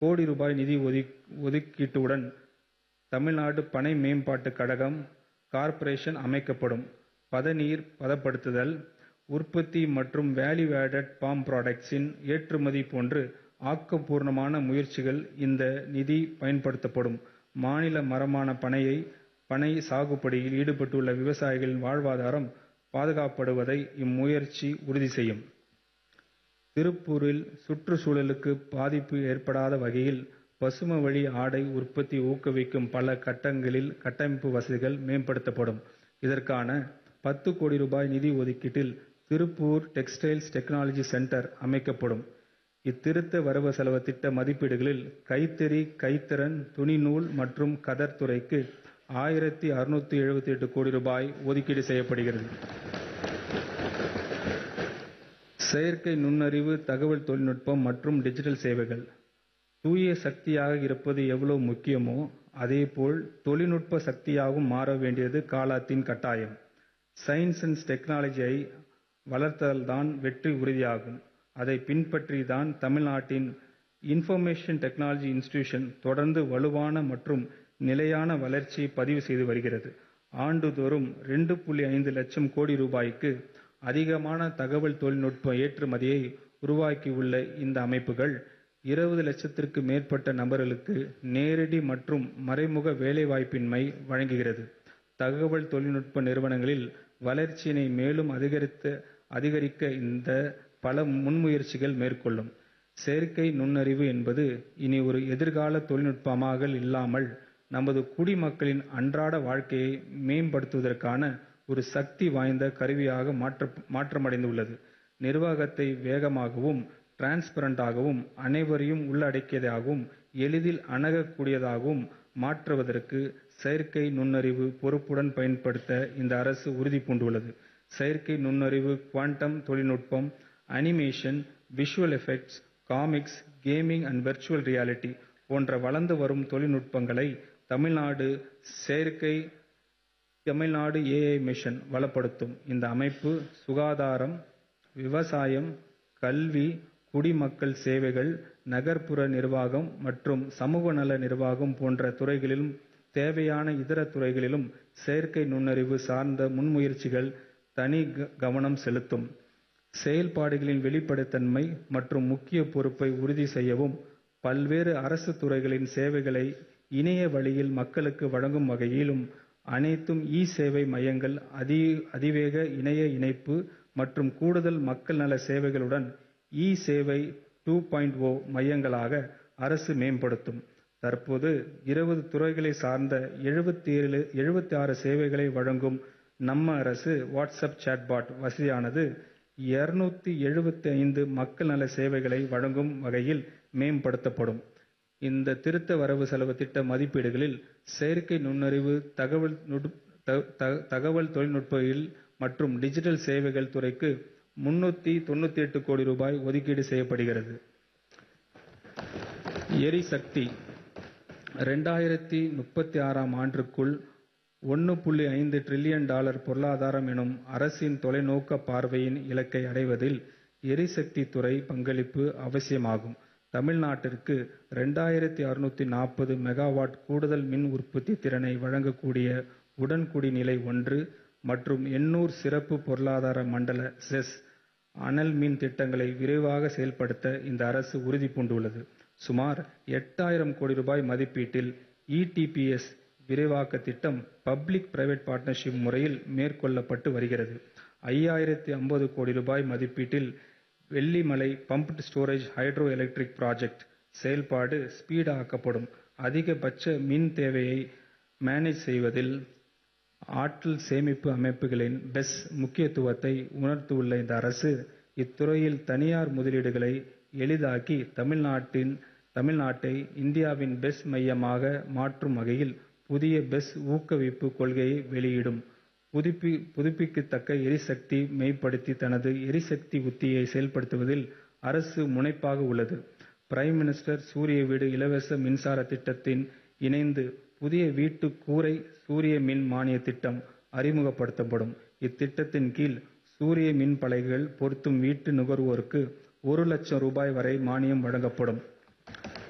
கோடி ரூபாய் நிதி ஒதுக்கீட்டுடன் தமிழ்நாடு பனை மேம்பாட்டுக் கழகம் கார்ப்பரேஷன் அமைக்கப்படும். பதநீர் பதப்படுத்துதல், உற்பத்தி மற்றும் வேல்யூ ஆடட் பாம் புரோடக்ட்ஸின் ஏற்றுமதி போன்ற ஆக்கப்பூர்வமான முயற்சிகளில் இந்த நிதி பயன்படுத்தப்படும். மாநில மரமான பனை சாகுபடியில் ஈடுபட்டுள்ள விவசாயிகளின் வாழ்வாதாரம் பாதுகாக்கப்படுவதை இம்முயற்சி உறுதி செய்யும். திருப்பூரில் சுற்றுச்சூழலுக்கு பாதிப்பு ஏற்படாத வகையில் பசுமைவழி ஆடை உற்பத்தியை ஊக்குவிக்கும் பல கட்டங்களில் கட்டமைப்பு வசதிகள் மேம்படுத்தப்படும். இதற்காக பத்து கோடி ரூபாய் நிதி ஒதுக்கீட்டில் திருப்பூர் டெக்ஸ்டைல்ஸ் டெக்னாலஜி சென்டர் அமைக்கப்படும். இத்திருத்த வரவு-செலவு திட்ட மதிப்பீடுகளில் கைத்தறி, கைத்திறன், துணிநூல் மற்றும் கதர் துறைக்கு ஆயிரத்து அறுநூற்று எழுபத்தெட்டு கோடி ரூபாய் ஒதுக்கீடு செய்யப்படுகிறது. செயற்கை நுண்ணறிவு, தகவல் தொழில்நுட்பம் மற்றும் டிஜிட்டல் சேவைகள் தூய சக்தியாக இருப்பது எவ்வளவு முக்கியமோ, அதேபோல் தொழில்நுட்ப சக்தியாகவும் மாற வேண்டியது காலத்தின் கட்டாயம். சயின்ஸ் அண்ட் டெக்னாலஜியை வளர்த்தால்தான் வெற்றி உறுதியாகும். அதைப் பின்பற்றி தான் தமிழ்நாட்டின் இன்ஃபர்மேஷன் டெக்னாலஜி இன்ஸ்டிடியூஷன் தொடர்ந்து வலுவான மற்றும் நிலையான வளர்ச்சியை பதிவு செய்து வருகிறது. ஆண்டுதோறும் இரண்டு புள்ளி ஐந்து லட்சம் கோடி ரூபாய்க்கு அதிகமான தகவல் தொழில்நுட்ப ஏற்றுமதியை உருவாக்கியுள்ள இந்த அமைப்புகள், இருபது லட்சத்திற்கு மேற்பட்ட நபர்களுக்கு நேரடி மற்றும் மறைமுக வேலைவாய்ப்பினை வழங்குகிறது. தகவல் தொழில்நுட்ப நிறுவனங்களின் வளர்ச்சியினை மேலும் அதிகரிக்க இது பல முன்முயற்சிகளை மேற்கொள்ளும். செயற்கை நுண்ணறிவு என்பது இனி ஒரு எதிர்கால தொழில்நுட்பமாக இல்லாமல், நமது குடிமக்களின் அன்றாட வாழ்க்கையை மேம்படுத்துவதற்கான ஒரு சக்தி வாய்ந்த கருவியாக மாற்றமடைந்துள்ளது. நிர்வாகத்தை வேகமாகவும், டிரான்ஸ்பரண்டாகவும், அனைவரையும் உள்ளடக்கியதாகவும், எளிதில் அணுகக் கூடியதாகவும் மாற்றுவதற்கு செயற்கை நுண்ணறிவை பொறுப்புடன் பயன்படுத்த இந்த அரசு உறுதிபூண்டுள்ளது. செயற்கை நுண்ணறிவு, குவாண்டம் தொழில்நுட்பம், animation, visual effects, comics, gaming and virtual reality போன்ற வளர்ந்து வரும் தொழில்நுட்பங்களை தமிழ்நாடு ஏஐ மிஷன் வளப்படுத்தும். இந்த அமைப்பு சுகாதாரம், விவசாயம், கல்வி, குடிமக்கள் சேவைகள், நகர்ப்புற நிர்வாகம் மற்றும் சமூகநல நிர்வாகம் போன்ற துறைகளிலும் தேவையான இதர துறைகளிலும் செயற்கை நுண்ணறிவு சார்ந்த முன்முயற்சிகளில் தனி கவனம் செலுத்தும். செயல்பாடுகளின் வெளிப்படைத்தன்மை மற்றும் முக்கிய பொறுப்பை உறுதி செய்யவும், பல்வேறு அரசு துறைகளின் சேவைகளை இணைய வழியில் மக்களுக்கு வழங்கும் வகையிலும், அனைத்து இ-சேவை மையங்கள், அதிவேக இணைய இணைப்பு மற்றும் கூடுதல் மக்கள் நல சேவைகளுடன் இ-சேவை டூ.ஓ மையங்களாக அரசு மேம்படுத்தும். தற்போது இருபது துறைகளை சார்ந்த எழுபத்தாறு சேவைகளை வழங்கும் நம்ம அரசு வாட்ஸ்அப் சாட்பாட் வசதியானது இருநூற்று எழுபத்தைந்து மக்கள் நல சேவைகளை வழங்கும் வகையில் மேம்படுத்தப்படும். இந்த திருத்த வரவு-செலவு திட்ட மதிப்பீடுகளில் செயற்கை நுண்ணறிவு, தகவல் தொழில்நுட்பவியல் மற்றும் டிஜிட்டல் சேவைகள் துறைக்கு முன்னூற்று தொண்ணூற்றெட்டு கோடி ரூபாய் ஒதுக்கீடு செய்யப்படுகிறது. எரிசக்தி இரண்டாயிரத்து முப்பத்தாறாம் ஆண்டுக்குள் ஒன்று புள்ளி ஐந்து டிரில்லியன் டாலர் பொருளாதாரம் எனும் அரசின் தொலைநோக்கு பார்வையின் இலக்கை அடைவதில் எரிசக்தி துறை பங்களிப்பு அவசியமாகும். தமிழ்நாட்டிற்கு இரண்டாயிரத்து அறுநூற்று நாற்பது மெகாவாட் கூடுதல் மின் உற்பத்தி திறனை வழங்கக்கூடிய உடன்குடி ஒன்று மற்றும் எண்ணூர் சிறப்பு பொருளாதார மண்டல செஸ், அனல் மின் திட்டங்களை விரைவாக செயல்படுத்த இந்த அரசு உறுதிபூண்டுள்ளது. சுமார் எட்டாயிரம் கோடி ரூபாய் மதிப்பீட்டில் இடிபிஎஸ் விரிவாக்க திட்டம் பப்ளிக் பிரைவேட் பார்ட்னர்ஷிப் முறையில் மேற்கொள்ளப்பட்டு வருகிறது. ஐயாயிரத்து ஐம்பது கோடி ரூபாய் மதிப்பீட்டில் Vellimalai pumped storage hydroelectric project செயல்பாடு ஸ்பீடு ஆக்கப்படும். அதிகபட்ச மின் தேவையை மேனேஜ் செய்வதில் ஆற்றல் சேமிப்பு அமைப்புகளின் பெஸ் முக்கியத்துவத்தை உணர்ந்துள்ள இந்த அரசு, இத்துறையில் தனியார் முதலீடுகளை எளிதாக்கி தமிழ்நாட்டை இந்தியாவின் பெஸ் மையமாக மாற்றும் வகையில் புதிய பெஸ் ஊக்குவிப்பு கொள்கையை வெளியிடும். புதுப்பிக்கத்தக்க எரிசக்தியை மேம்படுத்தி தனது எரிசக்தி உத்தியை செயல்படுத்துவதில் அரசு முனைப்பாக உள்ளது. பிரைம் மினிஸ்டர் சூரிய வீடு இலவச மின்சார திட்டத்துடன் இணைந்து புதிய வீட்டு கூரை சூரிய மின் மானிய திட்டம் அறிமுகப்படுத்தப்படும். இத்திட்டத்தின் கீழ் சூரிய மின்பலகைகள் பொருத்தும் வீட்டு நுகர்வோருக்கு ஒரு லட்சம் ரூபாய் வரை மானியம் வழங்கப்படும்.